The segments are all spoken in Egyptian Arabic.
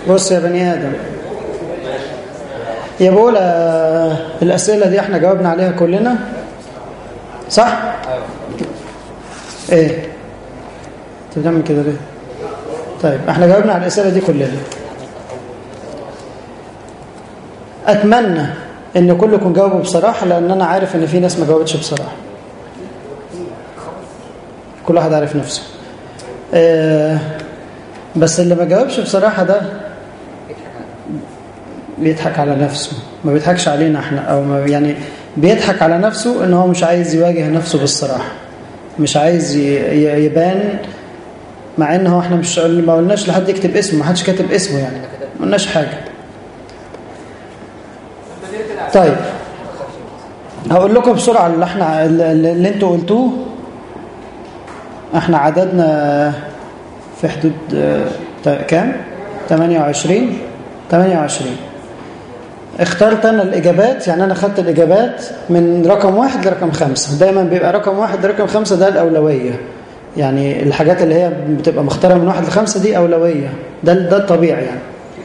بص يا بني ادم يا بولا الاسئله دي احنا جاوبنا عليها كلنا صح ايه انت بتعمل كده ليه طيب احنا جاوبنا على الاسئله دي كلنا اتمنى ان كلكم جاوبوا بصراحه لان انا عارف ان في ناس ما جاوبتش بصراحه كل واحد عارف نفسه آه بس اللي ما جاوبش بصراحه ده بيضحك على نفسه ما بيضحكش علينا احنا او ما يعني بيضحك على نفسه ان هو مش عايز يواجه نفسه بالصراحه مش عايز يبان مع ان هو احنا مش ما قلناش لحد يكتب اسمه ما حدش كاتب اسمه يعني ما قلناش حاجه طيب هقول لكم بسرعه اللي احنا اللي انتوا قلتوه احنا عددنا في حدود كام 28 28 اخترت انا الاجابات يعني انا خدت الاجابات من رقم واحد لرقم خمسة دايما بيبقى رقم واحد لرقم خمسة ده الاولويه يعني الحاجات اللي هي بتبقى مختاره من واحد لخمسة دي اولويه ده ده الطبيعي يعني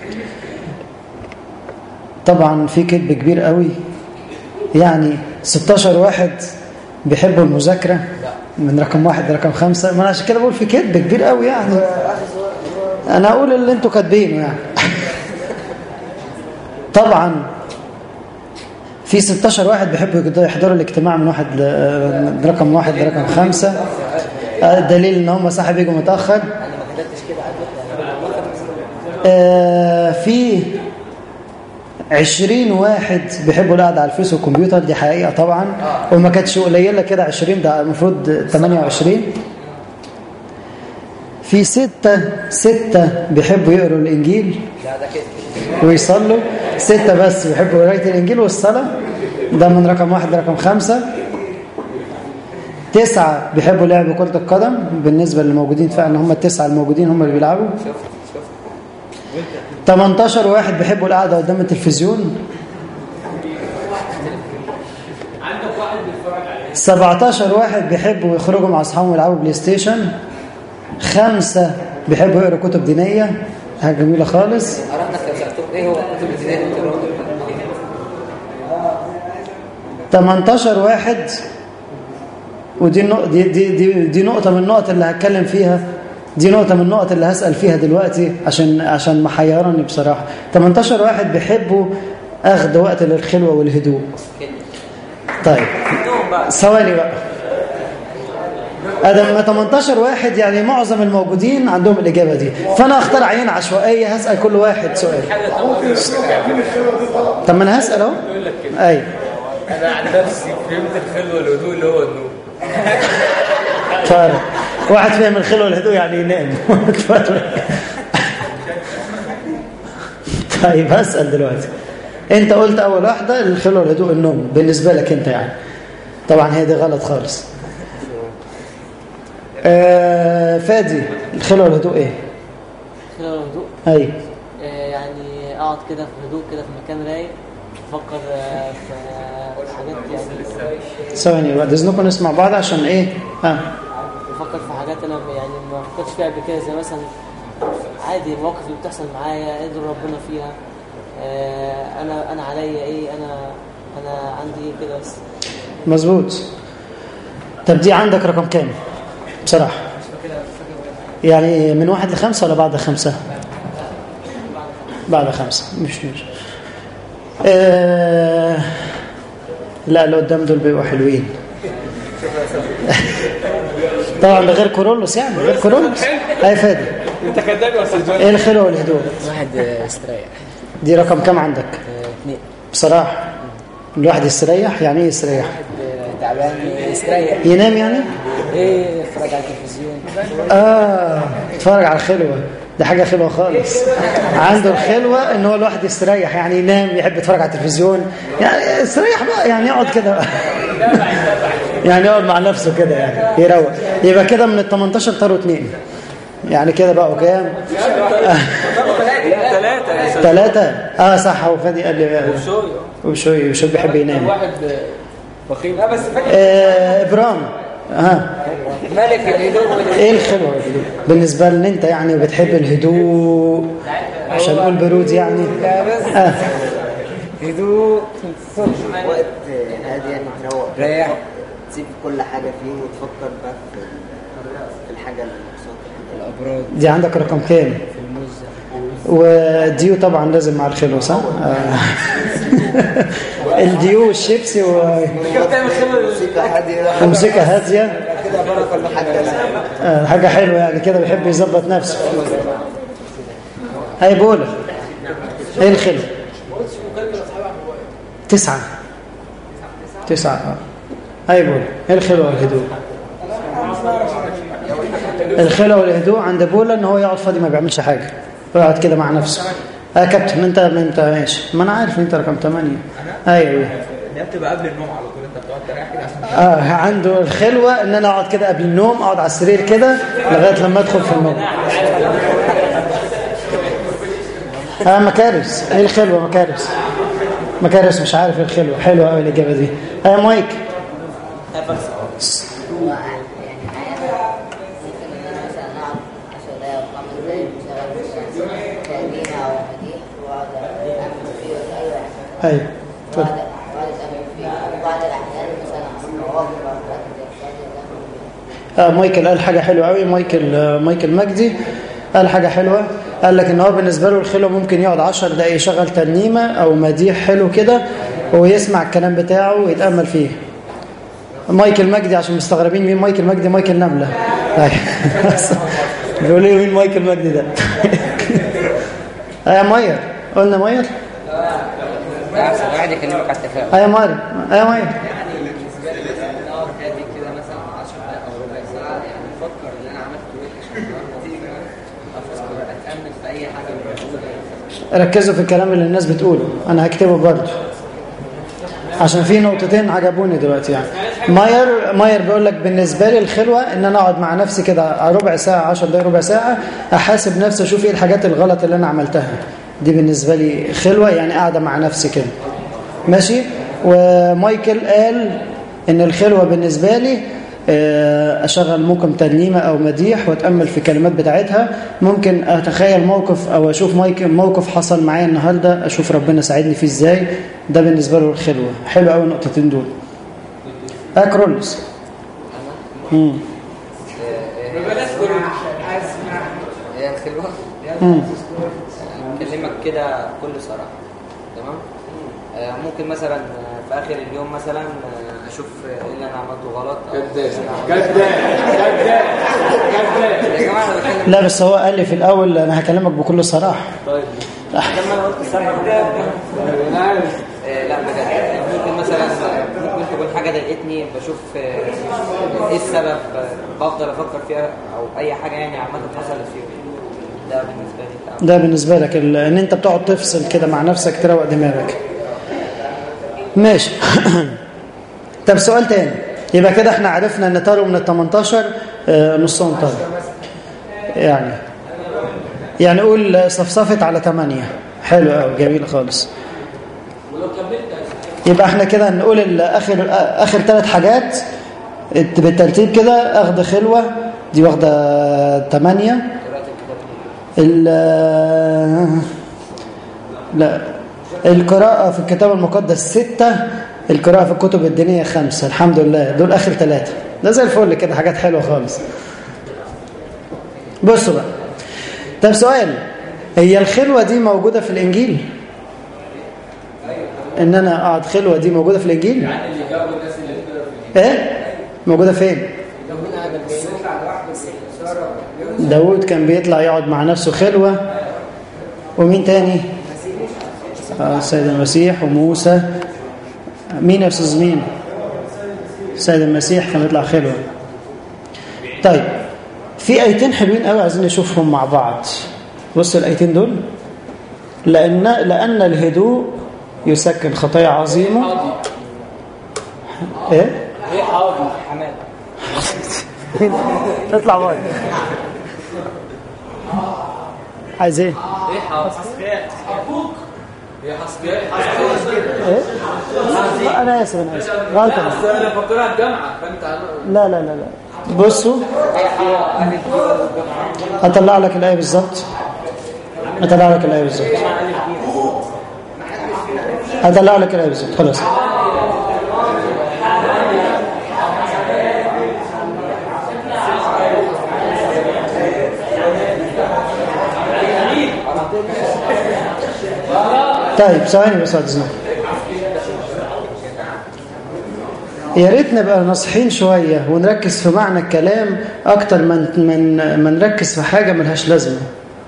طبعا في كذب كبير قوي يعني 16 واحد بيحبوا المذاكره من رقم واحد لرقم خمسة ما انا عشان كده بقول في كذب كبير قوي يعني انا اقول اللي انتوا كاتبينه يعني طبعا في 16 واحد بيحبوا يحضروا الاجتماع من واحد ل... رقم واحد لرقم خمسة الدليل ان هم صاحب يجوا متأخر آه في 20 واحد بيحبوا القعده على الفيس والكمبيوتر دي حقيقة طبعا وما كانتش قليلة كده 20 ده المفروض 28 في ستة ستة بيحبوا يقروا الإنجيل ويصلوا ستة بس بيحبوا قراية الإنجيل والصلاة ده من رقم واحد لرقم خمسة تسعة بيحبوا لعب كرة القدم بالنسبة للموجودين فعلا هم التسعة الموجودين هم اللي بيلعبوا 18 واحد بيحبوا القعدة قدام التلفزيون 17 واحد بيحبوا يخرجوا مع أصحابهم ويلعبوا بلاي ستيشن خمسة بيحبوا يقروا كتب دينية حاجة جميلة خالص ايه هو الكتب الدينيه اللي بتقراها 18 واحد ودي النق... دي, دي, دي, دي نقطة من النقط اللي هتكلم فيها دي نقطة من النقط اللي هسأل فيها دلوقتي عشان عشان محيرني بصراحة 18 واحد بيحبوا أخذ وقت للخلوة والهدوء طيب ثواني بقى ادم 18 واحد يعني معظم الموجودين عندهم الإجابة دي فأنا أختار عينة عشوائية هسأل كل واحد سؤال طب ما أنا هسأل أهو أيوه انا عن نفسي فهمت الخلوه والهدوء اللي هو النوم فرق واحد فهم الخلوة والهدوء يعني ينام طيب هسأل دلوقتي انت قلت اول واحدة الخلوة والهدوء النوم بالنسبة لك انت يعني طبعا هي دي غلط خالص آه فادي الخلوة والهدوء ايه كده هدوء ايوه آه، يعني اقعد كده في هدوء كده في مكان رايق افكر آه، في حاجات يعني ثواني بعد اذنكم نسمع بعض عشان ايه ها بفكر في حاجات انا يعني ما فكرتش فيها قبل كده زي مثلا عادي المواقف اللي بتحصل معايا قدر ربنا فيها آه، انا انا عليا ايه انا انا عندي ايه كده بس مظبوط طب دي عندك رقم كام بصراحة يعني من واحد لخمسة ولا بعد خمسة بعد خمسة مش مش آه لا اللي قدام دول بيبقوا حلوين طبعا ده غير كورولوس يعني غير كورولوس اي فادي انت كداب يا استاذ ايه الخلوة والهدوء واحد آه، استريح دي رقم كام عندك آه، اثنين بصراحة الواحد يستريح يعني ايه يستريح واحد آه، تعبان يستريح ينام يعني ايه يتفرج على التلفزيون اه اتفرج على الخلوة دي حاجة خلوة خالص عنده الخلوة ان هو الواحد يستريح يعني ينام يحب يتفرج على التلفزيون يعني يستريح بقى يعني يقعد كده يعني يقعد مع نفسه كده يعني يروق يبقى كده من ال 18 طاروا اثنين يعني كده بقوا كام ثلاثه يا استاذ ثلاثة اه صح هو فادي قال لي شويه وشوي وشوي بيحب ينام واحد بخيل لا بس فاكر آه ابرام ها ملك الهدوء والهدوء ايه الخلوه والهدوء بالنسبه لنا انت يعني بتحب الهدوء عشان نقول برود يعني اه هدوء وقت هادي يعني تروق ريح تسيب كل حاجة فيه وتفكر بقى في في الحاجة المبسوطة الابراج دي عندك رقم كام في المزة والديو طبعا لازم مع الخلوه صح آه. الديو والشيبسي و- موسيقى هادية وموسيقى هاديه كده بركة كل حاجة آه، حاجة حلوة يعني كده بيحب يظبط نفسه هاي بولا ايه الخلوة تسعة تسعة اه هاي بولا ايه الخلوة والهدوء الخلوة والهدوء عند بولا ان هو يقعد فاضي ما بيعملش حاجة يقعد كده مع نفسه اه كابتن انت انت ماشي ما انا عارف ان انت رقم 8 ايوه ايوه هي بتبقى قبل النوم على طول انت بتقعد تريح كده عشان اه عنده الخلوة ان انا اقعد كده قبل النوم اقعد على السرير كده لغاية لما ادخل في النوم اه مكارس ايه الخلوة مكارس مكارس مش عارف ايه الخلوة حلوة قوي الاجابة دي اه مايك هو يعني احيانا ممكن ان انا مثلا اقعد 10 دقايق او 5 دقايق مشغل تأمين او مديح واقعد اعمل فيه ولا اي حاجه ايوه اتفضل. واقعد واقعد اتامل فيه وبعض الاحيان مثلا مواقف او حاجات زي كده آه مايكل قال حاجة حلوة قوي مايكل آه مايكل مجدي قال حاجة حلوة قال لك ان هو بالنسبة له الخلوة ممكن يقعد 10 دقايق يشغل ترنيمة او مديح حلو كده ويسمع الكلام بتاعه ويتأمل فيه مايكل مجدي عشان مستغربين مين مايكل مجدي مايكل نملة أيوة. بيقولوا لي مين مايكل مجدي ده ايوه ماير قلنا ماير احسن واحد يكلمك على التفاهم ايوه ماير ايوه ماير هادي كده مثلا 10 دقايق او ربع ساعه يعني افكر اللي انا عملته ايه عشان النهارده تيجي افكر اتامل في اي حاجه موجوده ركزوا في الكلام اللي الناس بتقوله انا هكتبه برضه عشان في نقطتين عجبوني دلوقتي يعني ماير ماير بيقول لك بالنسبه لي الخلوه ان انا اقعد مع نفسي كده ربع ساعه 10 دقايق ربع ساعه احاسب نفسي اشوف ايه الحاجات الغلط اللي انا عملتها دي بالنسبه لي خلوه يعني قاعده مع نفسي كده ماشي ومايكل قال ان الخلوه بالنسبه لي آه، اشغل ممكن ترنيمه او مديح واتامل في الكلمات بتاعتها ممكن اتخيل موقف او اشوف مايك- موقف حصل معايا النهارده اشوف ربنا ساعدني فيه ازاي ده بالنسبه له الخلوه حلو قوي النقطتين دول اكرولس امم هي الخلوه امم اكلمك كده بكل صراحه تمام آه، ممكن مثلا آه، في اخر اليوم مثلا آه، اشوف ايه اللي انا عملته غلط أو إيه اللي أنا عملته- يا جماعه انا بتكلم لا بس هو قال لي في الاول انا هكلمك بكل صراحه لما انا قلت الصراحه آه، لا بجد ممكن مثلا ممكن تكون حاجه ضايقتني بشوف آه، ايه السبب آه، بفضل افكر فيها او اي حاجه يعني عامه حصلت فيهم ده بالنسبه لي ده بالنسبة لك ال- ان انت بتقعد تفصل كده مع نفسك تروق دماغك ماشي طب سؤال تاني يبقى كده احنا عرفنا ان طاروا من ال 18 آه، نصهم طاروا يعني يعني قول صفصفت على 8 حلو قوي جميل خالص يبقى احنا كده نقول ال- اخر اخر ثلاث حاجات بالترتيب كده اخذ خلوه دي واخده 8 ال- لا القراءة في الكتاب المقدس ستة القراءة في الكتب الدينية خمسة الحمد لله دول آخر ثلاثة ده زي الفل كده حاجات حلوة خالص بصوا بقى طب سؤال هي الخلوة دي موجودة في الإنجيل إن أنا أقعد خلوة دي موجودة في الإنجيل إيه موجودة فين داود كان بيطلع يقعد مع نفسه خلوة ومين تاني آه، السيد المسيح وموسى مين يا أستاذ مين السيد المسيح كان بيطلع خلوة طيب في آيتين حلوين قوي عايزين نشوفهم مع بعض بص الآيتين دول لأن لأن الهدوء يسكن خطايا عظيمة إيه؟ ايه حاضر حماد اطلع بره عايز ايه ايه حاضر هي حصريات ايه انا اسف انا اسف غلطه اصل انا فاكرها الجامعه فانت لا لا لا لا بصوا هطلع لك الايه بالظبط هطلع لك الايه بالظبط هطلع لك الايه بالظبط خلاص طيب ثواني بس بعد اذنك يا ريت نبقى ناصحين شوية ونركز في معنى الكلام أكتر من من ما نركز في حاجة ملهاش لازمة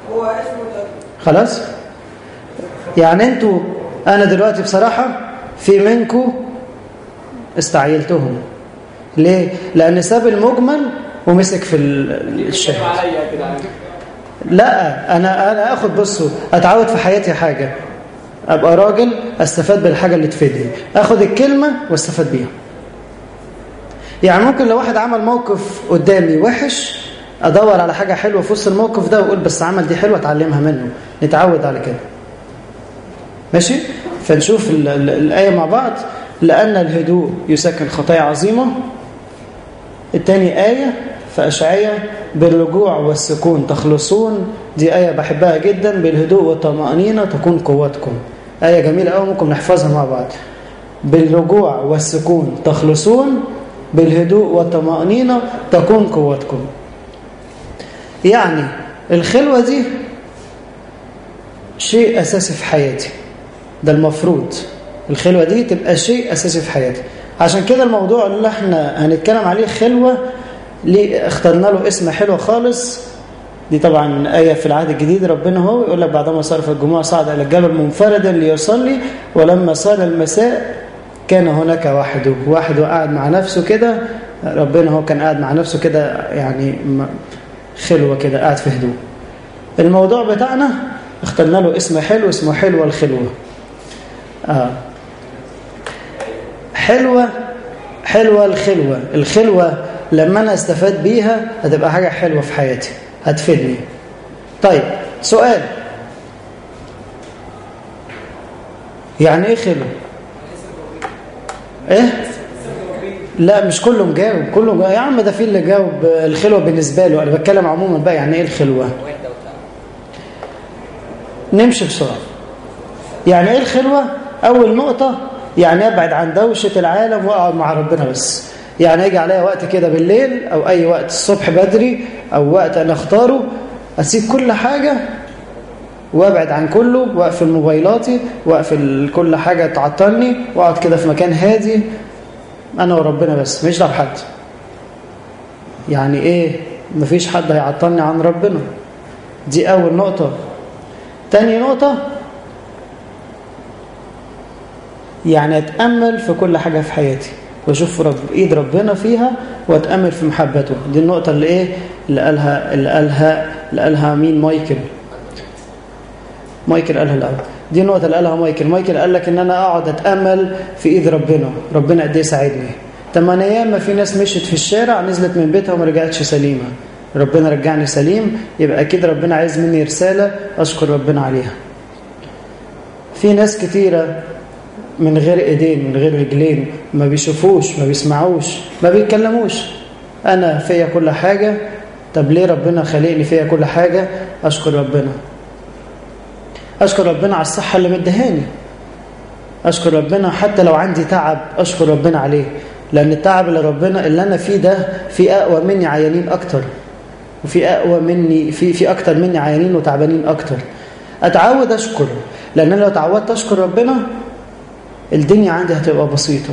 خلاص يعني انتوا أنا دلوقتي بصراحة في منكم استعيلتهم ليه؟ لأن ساب المجمل ومسك في ال- الشاهد عليا كده لا انا انا اخد بصوا اتعود في حياتي حاجه ابقى راجل استفاد بالحاجه اللي تفيدني اخد الكلمه واستفاد بيها يعني ممكن لو واحد عمل موقف قدامي وحش ادور على حاجه حلوه في وسط الموقف ده واقول بس عمل دي حلوه اتعلمها منه نتعود على كده ماشي فنشوف ال ال الايه مع بعض لان الهدوء يسكن خطايا عظيمه التاني آية في أشعية بالرجوع والسكون تخلصون دي آية بحبها جدا بالهدوء والطمأنينة تكون قوتكم آية جميلة أوي ممكن نحفظها مع بعض بالرجوع والسكون تخلصون بالهدوء والطمأنينة تكون قوتكم يعني الخلوة دي شيء أساسي في حياتي ده المفروض الخلوة دي تبقى شيء أساسي في حياتي عشان كده الموضوع اللي احنا هنتكلم عليه خلوة ليه اخترنا له اسم حلو خالص دي طبعا آية في العهد الجديد ربنا هو يقول لك بعدما صرف الجموع صعد إلى الجبل منفردا ليصلي ولما صار المساء كان هناك وحده واحد قاعد مع نفسه كده ربنا هو كان قاعد مع نفسه كده يعني م- خلوة كده قاعد في هدوء الموضوع بتاعنا اخترنا له اسم حلو اسمه حلوة الخلوة آه. حلوة حلوة الخلوة الخلوة لما أنا استفاد بيها هتبقى حاجة حلوة في حياتي هتفيدني طيب سؤال يعني ايه خلوة ايه لا مش كله مجاوب كله مجاوب. يا عم ده في اللي جاوب الخلوة بالنسبة له انا بتكلم عموما بقى يعني ايه الخلوة نمشي بسرعة يعني ايه الخلوة اول نقطة يعني ابعد عن دوشة العالم واقعد مع ربنا بس يعني يجي عليا وقت كده بالليل او اي وقت الصبح بدري او وقت انا اختاره اسيب كل حاجة وابعد عن كله واقفل موبايلاتي واقفل كل حاجة تعطلني واقعد كده في مكان هادي انا وربنا بس مش دعوه بحد يعني ايه مفيش حد هيعطلني عن ربنا دي اول نقطة تاني نقطة يعني اتأمل في كل حاجة في حياتي واشوف رب ايد ربنا فيها واتأمل في محبته دي النقطة اللي ايه اللي قالها اللي قالها اللي قالها مين مايكل مايكل قالها الأول دي النقطة اللي قالها مايكل مايكل قال لك ان انا اقعد اتأمل في ايد ربنا ربنا قد ايه ساعدني طب ما انا ياما في ناس مشيت في الشارع نزلت من بيتها وما رجعتش سليمة ربنا رجعني سليم يبقى اكيد ربنا عايز مني رسالة اشكر ربنا عليها في ناس كتيرة من غير ايدين من غير رجلين ما بيشوفوش ما بيسمعوش ما بيتكلموش انا فيا كل حاجة طب ليه ربنا خلقني فيا كل حاجة اشكر ربنا اشكر ربنا على الصحة اللي مدهاني اشكر ربنا حتى لو عندي تعب اشكر ربنا عليه لان التعب اللي ربنا اللي انا فيه ده في اقوى مني عيانين اكتر وفي اقوى مني في في اكتر مني عيانين وتعبانين اكتر اتعود اشكر لان انا لو اتعودت اشكر ربنا الدنيا عندي هتبقى بسيطة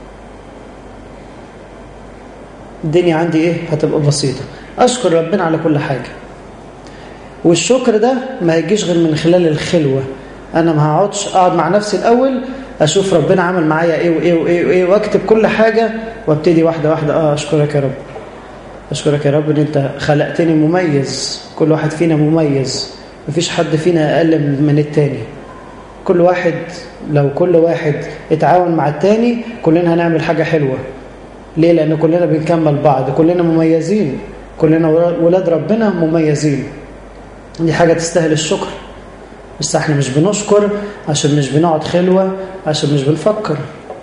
الدنيا عندي ايه هتبقى بسيطة اشكر ربنا على كل حاجة والشكر ده ما هيجيش غير من خلال الخلوة انا ما هقعدش اقعد مع نفسي الاول اشوف ربنا عمل معايا ايه وايه وايه وايه واكتب كل حاجة وابتدي واحدة واحدة اه اشكرك يا رب اشكرك يا رب ان انت خلقتني مميز كل واحد فينا مميز مفيش حد فينا اقل من التاني كل واحد لو كل واحد اتعاون مع التاني كلنا هنعمل حاجة حلوة ليه؟ لأن كلنا بنكمل بعض كلنا مميزين كلنا ولاد ربنا مميزين دي حاجة تستاهل الشكر بس احنا مش بنشكر عشان مش بنقعد خلوة عشان مش بنفكر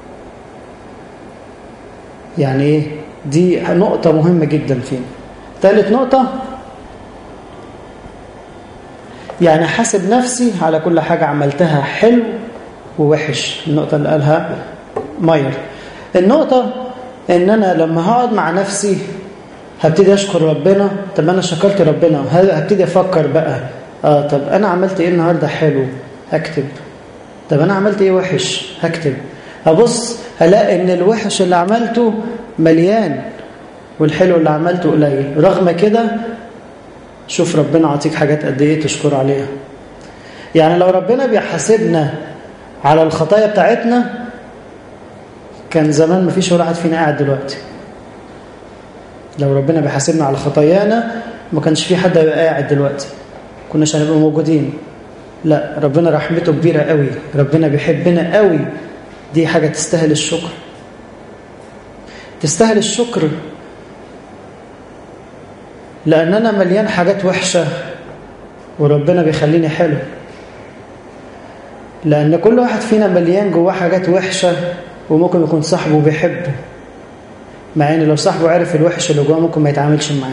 يعني ايه دي نقطة مهمة جدا فينا ثالث نقطة يعني حاسب نفسي على كل حاجة عملتها حلو ووحش النقطة اللي قالها ماير النقطة ان انا لما هقعد مع نفسي هبتدي اشكر ربنا طب انا شكرت ربنا هبتدي افكر بقى اه طب انا عملت ايه النهارده حلو هكتب طب انا عملت ايه وحش هكتب ابص هلاقي ان الوحش اللي عملته مليان والحلو اللي عملته قليل رغم كده شوف ربنا عطيك حاجات قد ايه تشكر عليها يعني لو ربنا بيحاسبنا على الخطايا بتاعتنا كان زمان مفيش ولا واحد فينا قاعد دلوقتي لو ربنا بيحاسبنا على خطايانا ما كانش في حد هيبقى قاعد دلوقتي كناش هنبقى موجودين لا ربنا رحمته كبيرة قوي ربنا بيحبنا قوي دي حاجة تستاهل الشكر تستاهل الشكر لأن أنا مليان حاجات وحشة وربنا بيخليني حلو لأن كل واحد فينا مليان جواه حاجات وحشة وممكن يكون صاحبه بيحبه مع ان لو صاحبه عرف الوحش اللي جواه ممكن ما يتعاملش معاه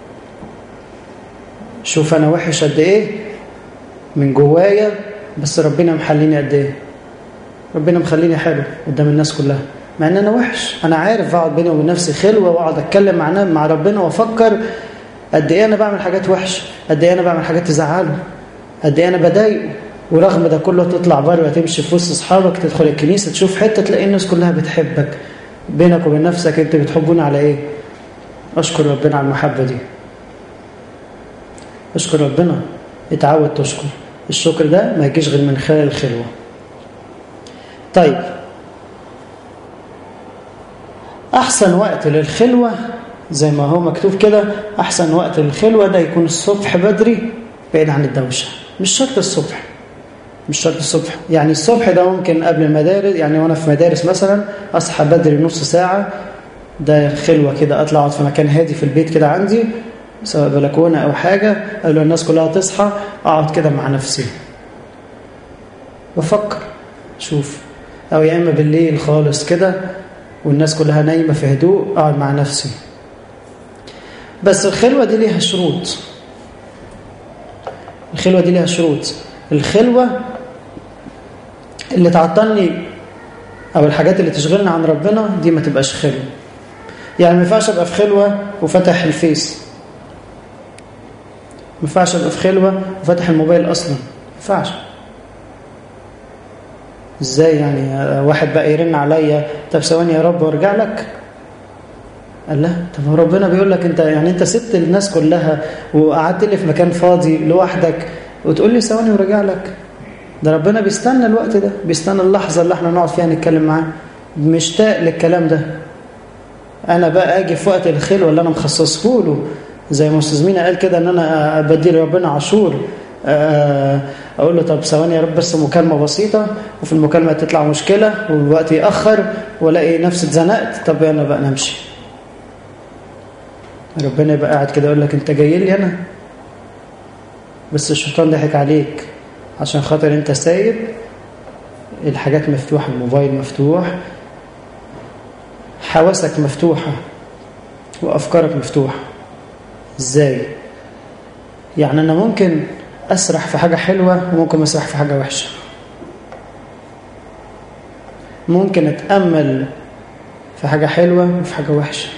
شوف انا وحش قد ايه من جوايا بس ربنا محليني قد ايه ربنا مخليني حلو قدام الناس كلها مع ان انا وحش انا عارف اقعد بيني وبين نفسي خلوه واقعد اتكلم مع مع ربنا وافكر قد ايه انا بعمل حاجات وحشه قد ايه انا بعمل حاجات تزعله قد ايه انا بضايقه ورغم ده كله تطلع بره تمشي في وسط اصحابك تدخل الكنيسه تشوف حته تلاقي الناس كلها بتحبك بينك وبين نفسك انت بتحبون على ايه اشكر ربنا على المحبه دي اشكر ربنا اتعود تشكر الشكر ده ما يجيش غير من خلال الخلوه طيب احسن وقت للخلوه زي ما هو مكتوب كده احسن وقت للخلوه ده يكون الصبح بدري بعيد عن الدوشه مش شرط الصبح مش شرط الصبح يعني الصبح ده ممكن قبل المدارس يعني وانا في مدارس مثلا اصحى بدري نص ساعه ده خلوه كده اطلع اقعد في مكان هادي في البيت كده عندي سواء بلكونه او حاجه قالوا الناس كلها تصحى اقعد كده مع نفسي بفكر شوف او يا اما بالليل خالص كده والناس كلها نايمه في هدوء اقعد مع نفسي بس الخلوه دي ليها شروط الخلوه دي ليها شروط الخلوه اللي تعطلني او الحاجات اللي تشغلني عن ربنا دي ما تبقاش خلوه يعني ما ينفعش ابقى في خلوه وفتح الفيس ما ينفعش ابقى في خلوه وفتح الموبايل اصلا ما ينفعش ازاي يعني واحد بقى يرن عليا طب ثواني يا رب وارجع لك قال لا طب هو ربنا بيقول لك انت يعني انت سبت الناس كلها وقعدت لي في مكان فاضي لوحدك وتقول لي ثواني وراجع لك ده ربنا بيستنى الوقت ده بيستنى اللحظه اللي احنا نقعد فيها نتكلم معاه مشتاق للكلام ده انا بقى اجي في وقت الخلوه اللي انا مخصصه له زي ما استاذ مينا قال كده ان انا بدي ربنا عاشور اقول له طب ثواني يا رب بس مكالمه بسيطه وفي المكالمه تطلع مشكله والوقت ياخر والاقي نفسي اتزنقت طب انا بقى نمشي ربنا يبقى قاعد كده يقول لك انت جاي لي انا بس الشيطان ضحك عليك عشان خاطر انت سايب الحاجات مفتوحه الموبايل مفتوح حواسك مفتوحه وافكارك مفتوحه ازاي يعني انا ممكن اسرح في حاجه حلوه وممكن اسرح في حاجه وحشه ممكن اتامل في حاجه حلوه وفي حاجه وحشه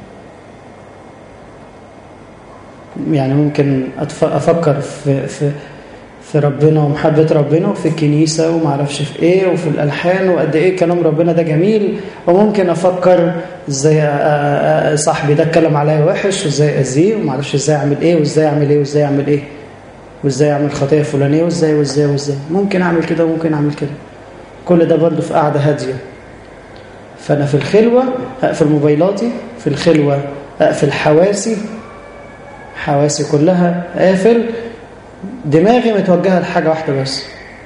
يعني ممكن افكر في في في ربنا ومحبه ربنا وفي الكنيسه وما اعرفش في ايه وفي الالحان وقد ايه كلام ربنا ده جميل وممكن افكر ازاي صاحبي ده اتكلم عليا وحش وازاي اذيه وما اعرفش ازاي اعمل ايه وازاي اعمل ايه وازاي اعمل ايه وازاي اعمل خطيه فلانيه وازاي وازاي وازاي ممكن اعمل كده وممكن اعمل كده كل ده برضه في قعده هاديه فانا في الخلوه اقفل موبايلاتي في الخلوه اقفل حواسي حواسي كلها قافل دماغي متوجهه لحاجه واحده بس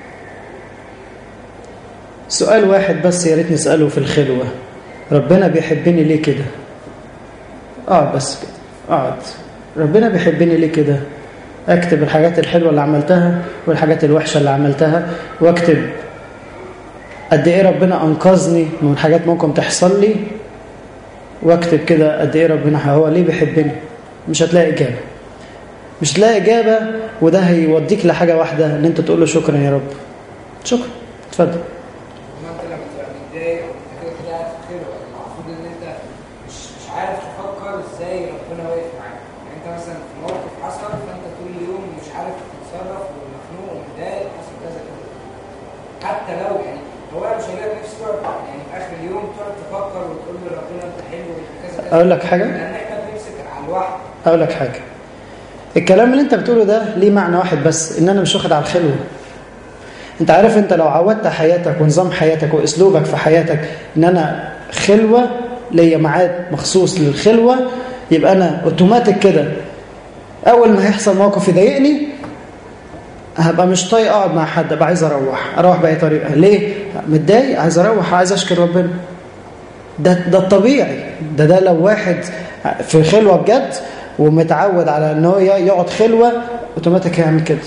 سؤال واحد بس يا ريت نساله في الخلوه ربنا بيحبني ليه كده اقعد بس كده اقعد ربنا بيحبني ليه كده اكتب الحاجات الحلوة اللي عملتها والحاجات الوحشة اللي عملتها واكتب قد ايه ربنا انقذني من حاجات ممكن تحصل لي واكتب كده قد ايه ربنا هو ليه بيحبني مش هتلاقي اجابه مش هتلاقي اجابه وده هيوديك لحاجه واحده ان انت تقول له شكرا يا رب شكرا اتفضل ما انت لما تبقى متضايق انت كده كده قاعد في خير المفروض ان انت مش مش عارف تفكر ازاي ربنا واقف معاك يعني انت مثلا في موقف حصل فانت طول اليوم مش عارف تتصرف ومخنوق ومتضايق حصل كذا كذا حتى لو يعني هو مش هيلاقي نفسه تقعد يعني في اخر اليوم تقعد تفكر وتقول له ربنا انت حلو وانت كذا كذا اقول لك حاجه لان احنا بنمسك على الواحد اقول لك حاجه الكلام اللي انت بتقوله ده ليه معنى واحد بس ان انا مش واخد على الخلوه انت عارف انت لو عودت حياتك ونظام حياتك واسلوبك في حياتك ان انا خلوه ليا ميعاد مخصوص للخلوه يبقى انا اوتوماتيك كده اول ما هيحصل موقف يضايقني هبقى مش طايق اقعد مع حد ابقى عايز اروح اروح باي طريقه ليه متضايق عايز اروح عايز اشكر ربنا ده ده الطبيعي ده ده لو واحد في خلوه بجد ومتعود على ان هو يقعد خلوه اوتوماتيك هيعمل كده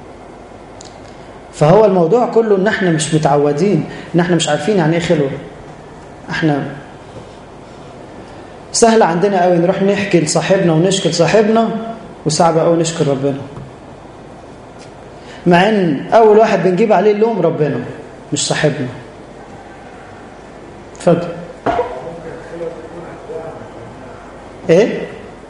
فهو الموضوع كله ان احنا مش متعودين ان احنا مش عارفين يعني ايه خلوه احنا سهل عندنا قوي نروح نحكي لصاحبنا ونشكي لصاحبنا وصعب قوي نشكر ربنا مع ان اول واحد بنجيب عليه اللوم ربنا مش صاحبنا اتفضل ايه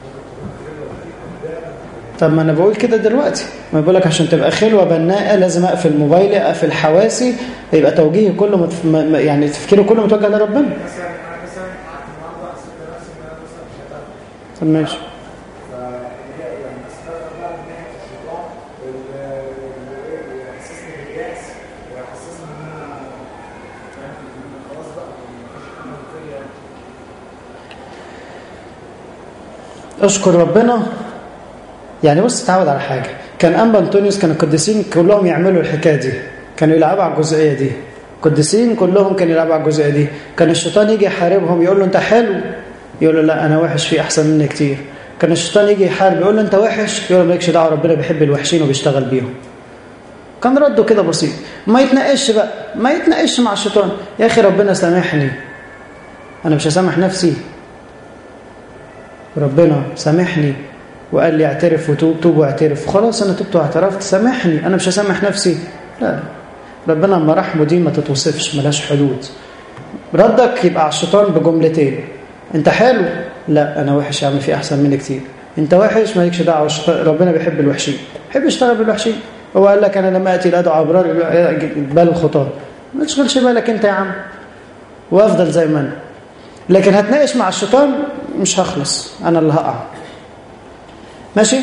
طب ما انا بقول كده دلوقتي ما بقول لك عشان تبقى خلوه بناءه لازم اقفل موبايلي اقفل حواسي يبقى توجيهي كله متف... م- يعني تفكيري كله متوجه لربنا مثلا انا مثلا قعدت النهارده حسيت نفسي ان انا مثلا مش هتعب طب ماشي فهي يعني استخدم بقى من ناحيه الشيطان اللي يحسسني بالياس ويحسسني ان انا فاهم إن خلاص بقى مفيش امل فيا اشكر ربنا يعني بص تعود على حاجه كان انبا انطونيوس كان القديسين كلهم يعملوا الحكايه دي كانوا يلعبوا على الجزئيه دي القديسين كلهم كانوا يلعبوا على الجزئيه دي كان الشيطان يجي يحاربهم يقول له انت حلو يقول له لا انا وحش في احسن مني كتير كان الشيطان يجي يحارب يقول له انت وحش يقول له مالكش دعوه ربنا بيحب الوحشين وبيشتغل بيهم كان رده كده بسيط ما يتناقش بقى ما يتناقش مع الشيطان يا اخي ربنا سامحني انا مش هسامح نفسي ربنا سامحني وقال لي اعترف وتوب توب واعترف خلاص انا تبت واعترفت سامحني انا مش هسامح نفسي لا ربنا لما رحمه دي ما تتوصفش ملهاش حدود ردك يبقى على الشيطان بجملتين انت حلو لا انا وحش اعمل فيه احسن مني كتير انت وحش مالكش دعوه الشيطان- ربنا بيحب الوحشين يحب يشتغل بالوحشين هو قال لك انا لما اتي لادعو ابرار بال الخطاه ما تشغلش بالك انت يا عم وافضل زي ما انا لكن هتناقش مع الشيطان مش هخلص انا اللي هقع ماشي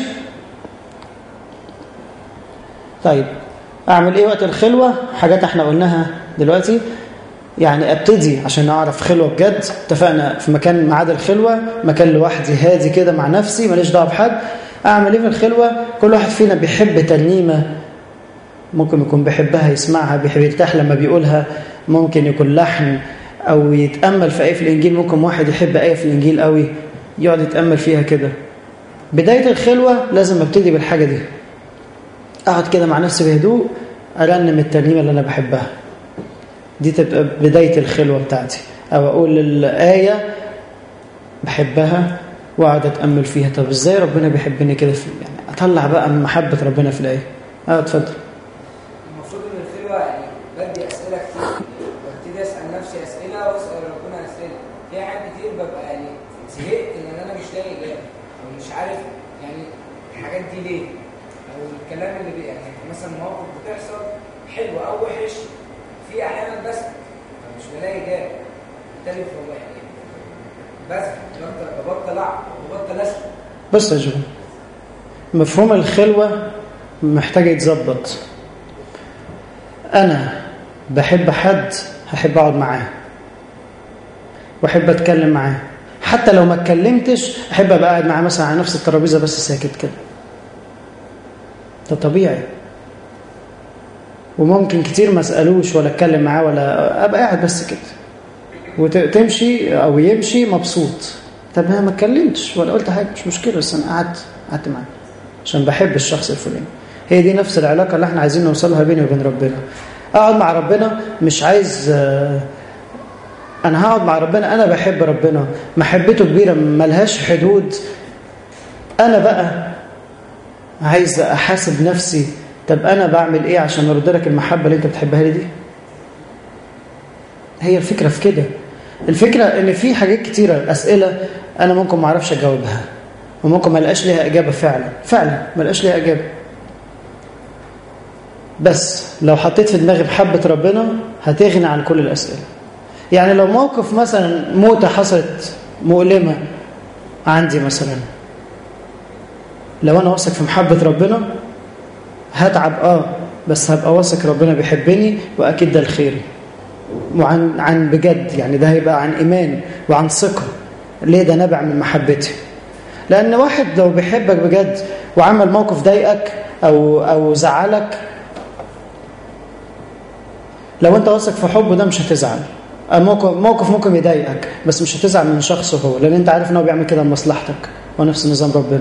طيب اعمل ايه وقت الخلوه حاجات احنا قلناها دلوقتي يعني ابتدي عشان اعرف خلوه بجد اتفقنا في مكان ميعاد الخلوه مكان لوحدي هادي كده مع نفسي ماليش دعوه بحد اعمل ايه في الخلوه كل واحد فينا بيحب ترنيمه ممكن يكون بيحبها يسمعها بيحب يرتاح لما بيقولها ممكن يكون لحن او يتامل في ايه في الانجيل ممكن واحد يحب ايه في الانجيل قوي يقعد يتامل فيها كده بدايه الخلوه لازم ابتدي بالحاجه دي اقعد كده مع نفسي بهدوء ارنم الترنيمه اللي انا بحبها دي تبقى بدايه الخلوه بتاعتي او اقول الايه بحبها واقعد اتامل فيها طب ازاي ربنا بيحبني كده في يعني اطلع بقى من محبه ربنا في الايه اه اتفضل المفروض ان الخلوه يعني بدي اسئله كتير وابتدي اسال نفسي اسئله واسال ربنا اسئله في حاجات كتير ببقى يعني زهقت ان انا مش لاقي اجابه ومش عارف يعني الحاجات دي ليه او الكلام اللي بي يعني مثلا مواقف بتحصل حلوه او وحش في احيانا بسكت فمش بلاقي اجابه بالتالي فهو يعني بسكت ببطل ببطل اعرف وببطل اسال بص يا جون مفهوم الخلوة محتاج يتظبط أنا بحب حد هحب أقعد معاه وأحب أتكلم معاه حتى لو ما اتكلمتش أحب أبقى قاعد معاه مثلا على نفس الترابيزة بس ساكت كده ده طبيعي وممكن كتير ما اسالوش ولا اتكلم معاه ولا ابقى قاعد بس كده وتمشي او يمشي مبسوط طب انا ما اتكلمتش ولا قلت حاجه مش مشكله بس انا قعدت قعدت معاه عشان بحب الشخص الفلاني هي دي نفس العلاقة اللي احنا عايزين نوصلها بيني وبين ربنا اقعد مع ربنا مش عايز آه، انا هقعد مع ربنا انا بحب ربنا محبته كبيرة ملهاش حدود انا بقى عايز احاسب نفسي طب انا بعمل ايه عشان ارد لك المحبة اللي انت بتحبها لي دي هي الفكرة في كده الفكرة ان في حاجات كتيرة اسئلة انا ممكن ما اعرفش اجاوبها وممكن ما لقاش ليها اجابة فعلا فعلا ما لقاش ليها اجابة بس لو حطيت في دماغي محبة ربنا هتغني عن كل الاسئلة يعني لو موقف مثلا موتة حصلت مؤلمة عندي مثلا لو انا واثق في محبة ربنا هتعب اه بس هبقى واثق ربنا بيحبني واكيد ده الخير وعن عن بجد يعني ده هيبقى عن ايمان وعن ثقه ليه ده نابع من محبتي لان واحد لو بيحبك بجد وعمل موقف ضايقك او او زعلك لو انت واثق في حبه ده مش هتزعل موقف موقف ممكن يضايقك بس مش هتزعل من شخصه هو لان انت عارف ان هو بيعمل كده لمصلحتك ونفس نظام ربنا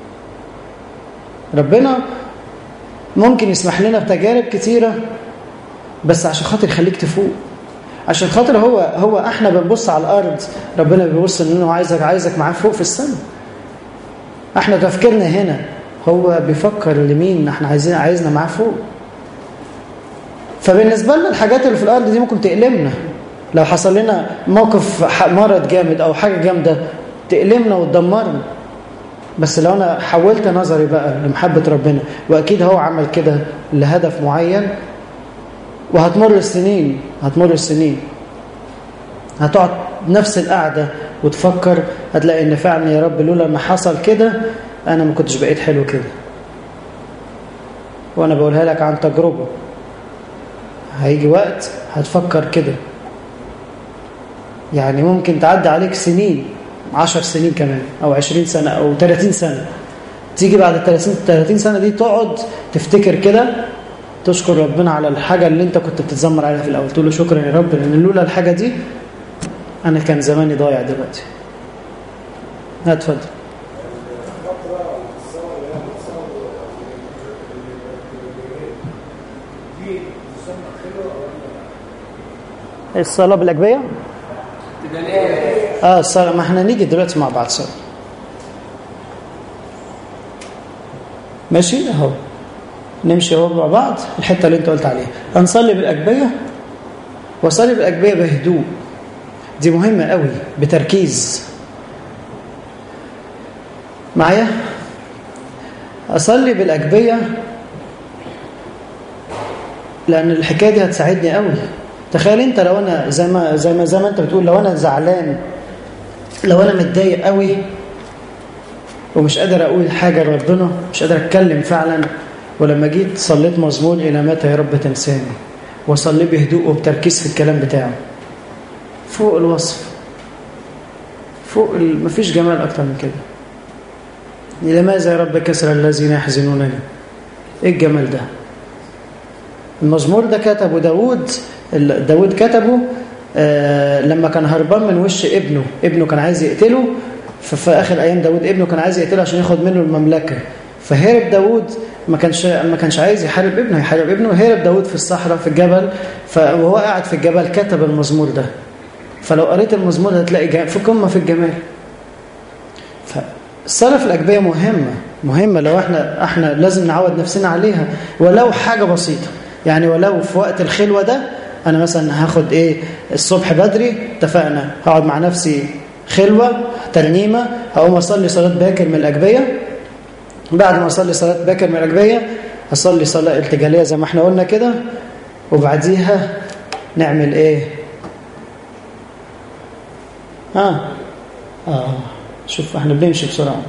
ربنا ممكن يسمح لنا بتجارب كتيره بس عشان خاطر يخليك تفوق عشان خاطر هو هو احنا بنبص على الارض ربنا بيبص انه عايزك عايزك معاه فوق في السماء احنا تفكيرنا هنا هو بيفكر لمين احنا عايزين عايزنا معاه فوق فبالنسبه لنا الحاجات اللي في الارض دي ممكن تألمنا لو حصل لنا موقف مرض جامد او حاجه جامده تألمنا وتدمرنا بس لو انا حولت نظري بقى لمحبه ربنا واكيد هو عمل كده لهدف معين وهتمر السنين هتمر السنين هتقعد نفس القعدة وتفكر هتلاقي ان فعلا يا رب لولا ما حصل كده انا ما كنتش بقيت حلو كده وانا بقولها لك عن تجربة هيجي وقت هتفكر كده يعني ممكن تعدي عليك سنين عشر سنين كمان او عشرين سنة او تلاتين سنة تيجي بعد التلاتين 30 سنة دي تقعد تفتكر كده تشكر ربنا على الحاجة اللي انت كنت بتتذمر عليها في الأول تقول له شكرا يا رب لأن لولا الحاجة دي أنا كان زماني ضايع دلوقتي هتفضل الصلاة بالأجبية؟ اه الصلاة ما احنا نيجي دلوقتي مع بعض صلاة ماشي اهو نمشي اهو مع بعض الحته اللي انت قلت عليها هنصلي بالاجبيه واصلي بالاجبيه بهدوء دي مهمه قوي بتركيز معايا اصلي بالاجبيه لان الحكايه دي هتساعدني قوي تخيل انت لو انا زي ما زي ما زي ما انت بتقول لو انا زعلان لو انا متضايق قوي ومش قادر اقول حاجه لربنا مش قادر اتكلم فعلا ولما جيت صليت مزمور إلى متى يا رب تنساني وصلي بهدوء وبتركيز في الكلام بتاعه فوق الوصف فوق ال... مفيش جمال أكتر من كده لماذا يا رب كسر الذين يحزنونني ايه الجمال ده المزمور ده كتبه داود داود كتبه آه لما كان هربان من وش ابنه ابنه كان عايز يقتله ففي آخر أيام داود ابنه كان عايز يقتله عشان ياخد منه المملكة فهرب داود ما كانش ما كانش عايز يحارب ابنه يحارب ابنه هرب داود في الصحراء في الجبل وهو قاعد في الجبل كتب المزمور ده فلو قريت المزمور هتلاقي في قمه في الجمال فالصلاه في الاجبيه مهمه مهمه لو احنا احنا لازم نعود نفسنا عليها ولو حاجه بسيطه يعني ولو في وقت الخلوه ده انا مثلا هاخد ايه الصبح بدري اتفقنا هقعد مع نفسي خلوه ترنيمه هقوم اصلي صلاه باكر من الاجبيه بعد ما اصلي صلاه باكر من الاجبيه اصلي صلاه ارتجاليه زي ما احنا قلنا كده وبعديها نعمل ايه ها آه. اه شوف احنا بنمشي بسرعه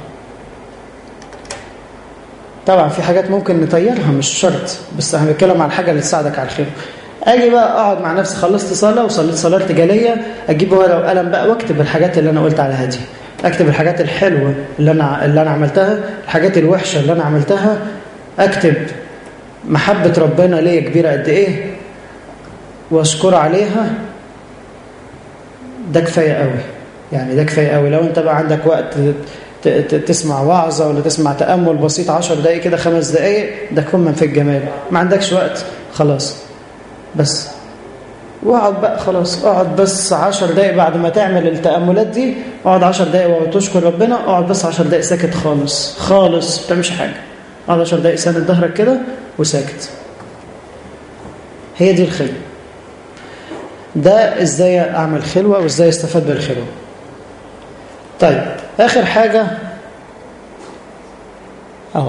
طبعا في حاجات ممكن نطيرها مش شرط بس احنا بنتكلم عن الحاجه اللي تساعدك على الخير اجي بقى اقعد مع نفسي خلصت صلاه وصليت صلاه ارتجاليه اجيب ورقه وقلم بقى واكتب الحاجات اللي انا قلت عليها دي اكتب الحاجات الحلوه اللي انا اللي انا عملتها الحاجات الوحشه اللي انا عملتها اكتب محبه ربنا ليا كبيره قد ايه واشكر عليها ده كفايه قوي يعني ده كفايه قوي لو انت بقى عندك وقت تسمع وعظة ولا تسمع تأمل بسيط عشر دقايق كده خمس دقايق ده كم من في الجمال ما عندكش وقت خلاص بس واقعد بقى خلاص اقعد بس عشر دقايق بعد ما تعمل التأملات دي اقعد عشر دقايق وتشكر ربنا اقعد بس عشر دقايق ساكت خالص خالص ما بتعملش حاجة اقعد عشر دقايق ساند ظهرك كده وساكت هي دي الخلوة ده ازاي اعمل خلوة وازاي استفاد بالخلوة طيب اخر حاجة اهو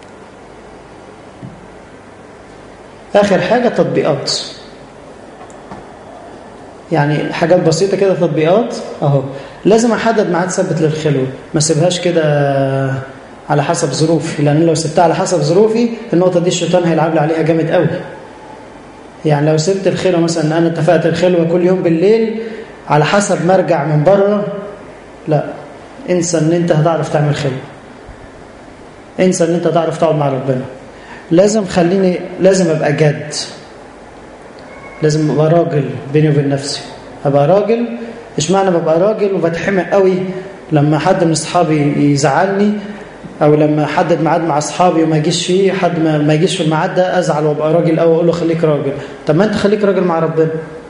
اخر حاجة تطبيقات يعني حاجات بسيطة كده تطبيقات اهو لازم احدد ميعاد ثابت للخلوة ما سيبهاش كده على حسب ظروفي لان لو سبتها على حسب ظروفي النقطة دي الشيطان هيلعب لي عليها جامد قوي يعني لو سبت الخلوة مثلا انا اتفقت الخلوة كل يوم بالليل على حسب ما ارجع من بره لا انسى ان انت هتعرف تعمل خلوة انسى ان انت تعرف تقعد مع ربنا لازم خليني لازم ابقى جد لازم ابقى راجل بيني وبين نفسي ابقى راجل مش معنى ببقى راجل وبتحمق قوي لما حد من اصحابي يزعلني او لما احدد ميعاد مع اصحابي وما يجيش فيه حد ما, ما يجيش في الميعاد ده ازعل وابقى راجل قوي واقول له خليك راجل طب ما انت خليك راجل مع ربنا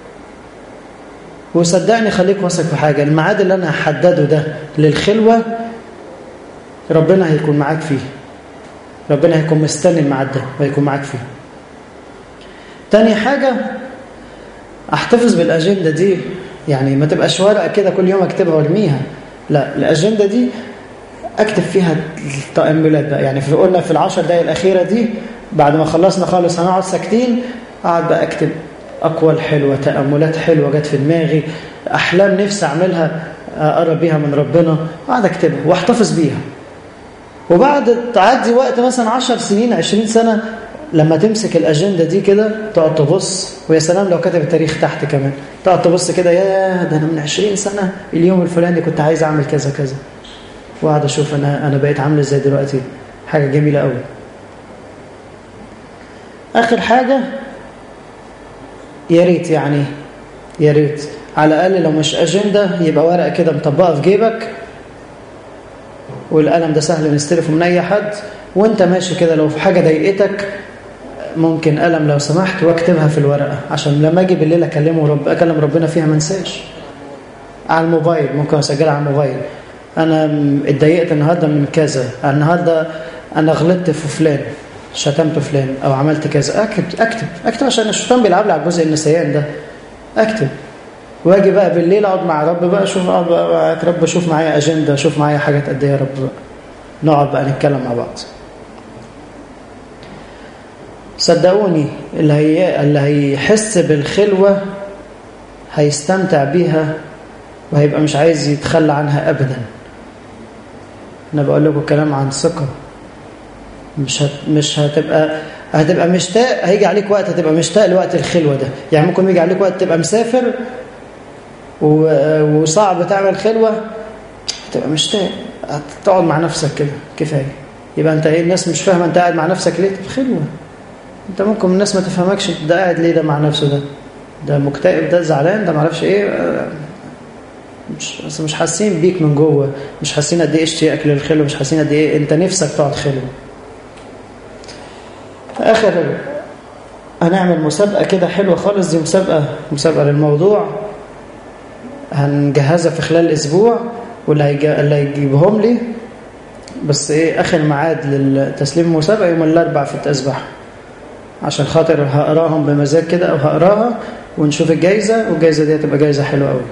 وصدقني خليك واثق في حاجه الميعاد اللي انا هحدده ده للخلوه ربنا هيكون معاك فيه ربنا هيكون مستني الميعاد ده وهيكون معاك فيه تاني حاجة احتفظ بالأجندة دي يعني ما تبقاش ورقة كده كل يوم اكتبها وارميها لا الأجندة دي اكتب فيها التأملات بقى يعني في قلنا في العشر دقايق الأخيرة دي بعد ما خلصنا خالص هنقعد ساكتين اقعد بقى اكتب أقوال حلوة تأملات حلوة جت في دماغي أحلام نفسي أعملها أقرب بيها من ربنا اقعد اكتبها واحتفظ بيها وبعد تعدي وقت مثلا 10 سنين 20 سنة لما تمسك الأجندة دي كده تقعد تبص ويا سلام لو كتب التاريخ تحت كمان تقعد تبص كده يا ده أنا من 20 سنة اليوم الفلاني كنت عايز أعمل كذا كذا وقعد أشوف أنا أنا بقيت عامل إزاي دلوقتي حاجة جميلة قوي آخر حاجة يا ريت يعني يا ريت على الأقل لو مش أجندة يبقى ورقة كده مطبقة في جيبك والقلم ده سهل نستلفه من أي حد وانت ماشي كده لو في حاجة ضايقتك ممكن قلم لو سمحت واكتبها في الورقة عشان لما اجي بالليل اكلمه رب اكلم ربنا فيها ما انساش على الموبايل ممكن اسجلها على الموبايل انا اتضايقت النهارده من كذا النهارده انا غلطت في فلان شتمت فلان او عملت كذا اكتب اكتب اكتب عشان الشيطان بيلعب لي على الجزء النسيان ده اكتب واجي بقى بالليل اقعد مع رب بقى اشوف اقعد بقى رب اشوف معايا اجنده اشوف معايا حاجات قد ايه يا رب بقى نقعد بقى نتكلم مع بعض صدقوني اللي هي اللي هيحس بالخلوة هيستمتع بيها وهيبقى مش عايز يتخلى عنها أبدا أنا بقول لكم كلام عن ثقة مش هت مش هتبقى هتبقى مشتاق هيجي عليك وقت هتبقى مشتاق لوقت الخلوة ده يعني ممكن يجي عليك وقت تبقى مسافر وصعب تعمل خلوة هتبقى مشتاق هتقعد مع نفسك كده كفاية يبقى انت ايه الناس مش فاهمة انت قاعد مع نفسك ليه في خلوة انت ممكن الناس ما تفهمكش ده قاعد ليه ده مع نفسه ده ده مكتئب ده زعلان ده معرفش ايه مش بس مش حاسين بيك من جوه مش حاسين قد ايه اشتياقك للخلوه مش حاسين قد ايه انت نفسك تقعد خلوه في اخر هنعمل مسابقه كده حلوه خالص دي مسابقه مسابقه للموضوع هنجهزها في خلال اسبوع واللي اللي هيجيبهم لي بس ايه اخر ميعاد للتسليم المسابقه يوم الاربعاء في التسبيح عشان خاطر هقراهم بمزاج كده او هقراها ونشوف الجايزة والجايزة دي هتبقى جايزة حلوة قوي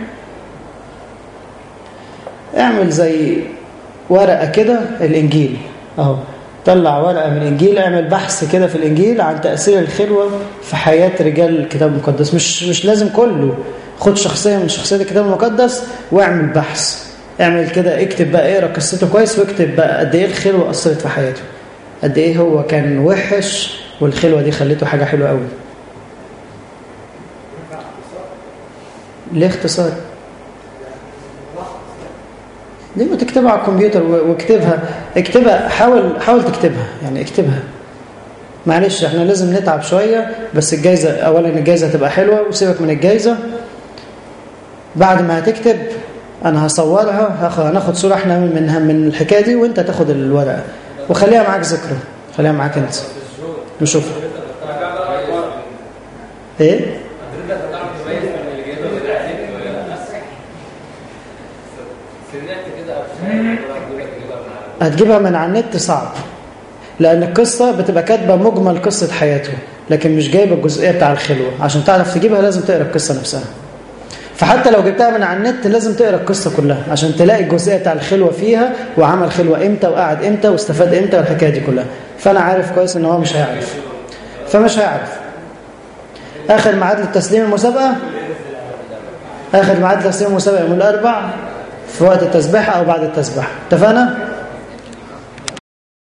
اعمل زي ورقة كده الإنجيل اهو طلع ورقة من الإنجيل اعمل بحث كده في الإنجيل عن تأثير الخلوة في حياة رجال الكتاب المقدس مش مش لازم كله خد شخصية من شخصيات الكتاب المقدس واعمل بحث اعمل كده اكتب بقى اقرا قصته كويس واكتب بقى قد ايه الخلوة أثرت في حياته قد ايه هو كان وحش والخلوة دي خليته حاجة حلوة قوي ليه اختصار ليه ما تكتبها على الكمبيوتر واكتبها اكتبها حاول حاول تكتبها يعني اكتبها معلش احنا لازم نتعب شوية بس الجايزة اولا الجايزة هتبقى حلوة وسيبك من الجايزة بعد ما هتكتب انا هصورها هاخ- هناخد صوره احنا منها من الحكايه دي وانت تاخد الورقه وخليها معاك ذكرى خليها معاك انت نشوفها ايه سمعت كده افشار هتجيبها من على النت صعب لان القصه بتبقى كاتبه مجمل قصه حياته لكن مش جايبه الجزئيه بتاع الخلوه عشان تعرف تجيبها لازم تقرا القصه نفسها فحتى لو جبتها من على النت لازم تقرا القصه كلها عشان تلاقي الجزئيه بتاع الخلوه فيها وعمل خلوه امتى وقعد امتى واستفاد امتى والحكايه دي كلها فانا عارف كويس ان هو مش هيعرف فمش هيعرف اخر ميعاد للتسليم المسابقه اخر ميعاد لتسليم المسابقه يوم الاربع في وقت التسبيحه او بعد التسبيحه اتفقنا